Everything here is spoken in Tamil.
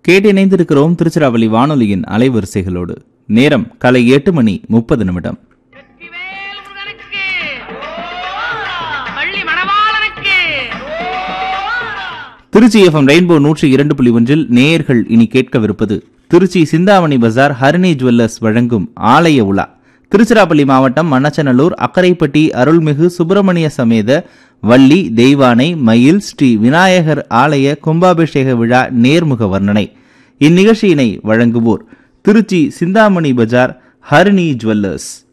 கேட்டு இணைந்திருக்கிறோம் திருச்சிராப்பள்ளி வானொலியின் அலைவரிசைகளோடு நேரம் காலை எட்டு மணி முப்பது நிமிடம் வெற்றிவேல் முருகனுக்கு பள்ளி மணவாளனுக்கு திருச்சி எஃப்எம் ரெயின்போ நூற்றி இரண்டு புள்ளி ஒன்றில் நேயர்கள் இனி கேட்கவிருப்பது திருச்சி சிந்தாமணி பஜார் ஹரிணி ஜுவல்லர்ஸ் வழங்கும் ஆலய உலா திருச்சிராப்பள்ளி மாவட்டம் மண்ணச்சநல்லூர் அக்கரைப்பட்டி அருள்மிகு சுப்பிரமணிய சமேத வள்ளி தெய்வானை மயில் ஸ்ரீ விநாயகர் ஆலய கும்பாபிஷேக விழா நேர்முக வர்ணனை இந்நிகழ்ச்சியினை வழங்குவோர் திருச்சி சிந்தாமணி பஜார் ஹரிணி ஜுவல்லர்ஸ்